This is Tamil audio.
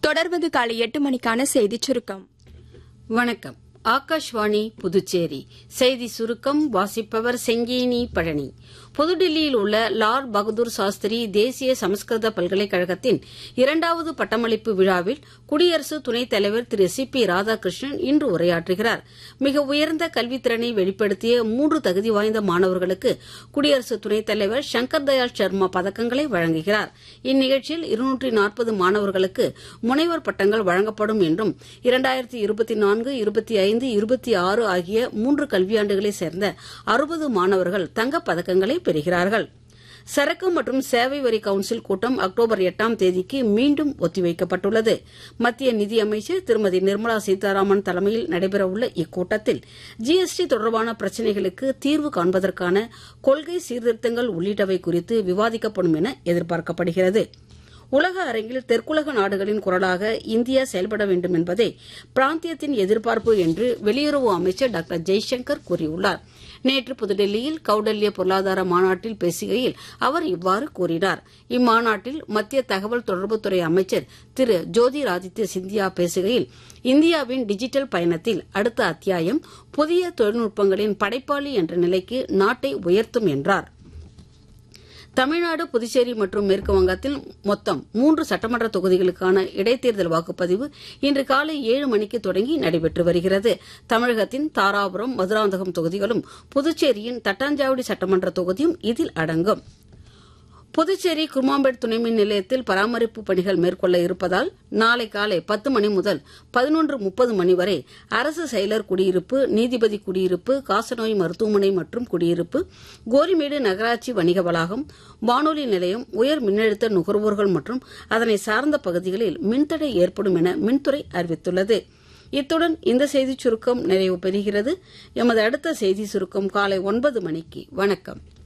தொடர்வது காலை எட்டு மணிக்கான செய்திச் சுருக்கம் வணக்கம் ஆகாஷ்வாணி புதுச்சேரி செய்தி சுருக்கம் வாசிப்பவர் செங்கேனி பழனி புதுடில்லியில் உள்ள லால் பகதூர் சாஸ்திரி தேசிய சமஸ்கிருத பல்கலைக்கழகத்தின் இரண்டாவது பட்டமளிப்பு விழாவில் குடியரசு துணைத் தலைவர் திரு சி பி ராதாகிருஷ்ணன் இன்று உரையாற்றுகிறார் மிக உயர்ந்த கல்வித்திறனை வெளிப்படுத்திய மூன்று தகுதி வாய்ந்த மாணவர்களுக்கு குடியரசு துணைத் தலைவர் சங்கர் தயாள் சர்மா பதக்கங்களை வழங்குகிறார் இந்நிகழ்ச்சியில் இருநூற்றி நாற்பது மாணவர்களுக்கு முனைவர் பட்டங்கள் வழங்கப்படும் என்றும் இரண்டாயிரத்தி இருபத்தி நான்கு இருபத்தி ஐந்து இருபத்தி ஆறு ஆகிய மூன்று கல்வியாண்டுகளைச் சேர்ந்த அறுபது மாணவர்கள் தங்கப் பதக்கங்களை பெறுகிறார்கள் சரக்கு மற்றும் சேவை வரி கவுன்சில் கூட்டம் அக்டோபர் எட்டாம் தேதிக்கு மீண்டும் ஒத்திவைக்கப்பட்டுள்ளது மத்திய நிதியமைச்சர் திருமதி நிர்மலா சீதாராமன் தலைமையில் நடைபெறவுள்ள இக்கூட்டத்தில் ஜிஎஸ்டி தொடர்பான பிரச்சினைகளுக்கு தீர்வு காண்பதற்கான கொள்கை சீர்திருத்தங்கள் உள்ளிட்டவை குறித்து விவாதிக்கப்படும் என எதிர்பார்க்கப்படுகிறது உலக அரங்கில் தெற்குலக நாடுகளின் குரலாக இந்தியா செயல்பட வேண்டும் என்பதே பிராந்தியத்தின் எதிர்பார்ப்பு என்று வெளியுறவு அமைச்சர் டாக்டர் ஜெய்சங்கர் கூறியுள்ளார் நேற்று புதுடெல்லியில் கௌடல்ய பொருளாதார மாநாட்டில் பேசுகையில் அவர் இவ்வாறு கூறினார் இம்மாநாட்டில் மத்திய தகவல் தொடர்புத்துறை அமைச்சர் திரு ஜோதிராதித்ய சிந்தியா பேசுகையில் இந்தியாவின் டிஜிட்டல் பயணத்தில் அடுத்த அத்தியாயம் புதிய தொழில்நுட்பங்களின் படைப்பாளி என்ற நிலைக்கு நாட்டை உயர்த்தும் என்றார் தமிழ்நாடு புதுச்சேரி மற்றும் மேற்கு வங்கத்தில் மொத்தம் மூன்று சட்டமன்ற தொகுதிகளுக்கான இடைத்தேர்தல் வாக்குப்பதிவு இன்று காலை ஏழு மணிக்கு தொடங்கி நடைபெற்று வருகிறது தமிழகத்தின் தாராபுரம் மதுராந்தகம் தொகுதிகளும் புதுச்சேரியின் தட்டாஞ்சாவடி சட்டமன்ற தொகுதியும் இதில் அடங்கும் புதுச்சேரி குருமாம்பேட் துணைமின் நிலையத்தில் பராமரிப்பு பணிகள் மேற்கொள்ள இருப்பதால் நாளை காலை பத்து மணி முதல் பதினொன்று முப்பது மணி வரை அரசு செயலர் குடியிருப்பு நீதிபதி குடியிருப்பு காசநோய் மருத்துவமனை மற்றும் குடியிருப்பு கோரிமேடு நகராட்சி வணிக வளாகம் வானொலி நிலையம் உயர் மின்னழுத்த நுகர்வோர்கள் மற்றும் அதனை சார்ந்த பகுதிகளில் மின்தடை ஏற்படும் என மின்துறை அறிவித்துள்ளது இத்துடன் இந்த செய்திச் சுருக்கம் நிறைவு பெறுகிறது எமது அடுத்த செய்தி சுருக்கம் காலை ஒன்பது மணிக்கு வணக்கம்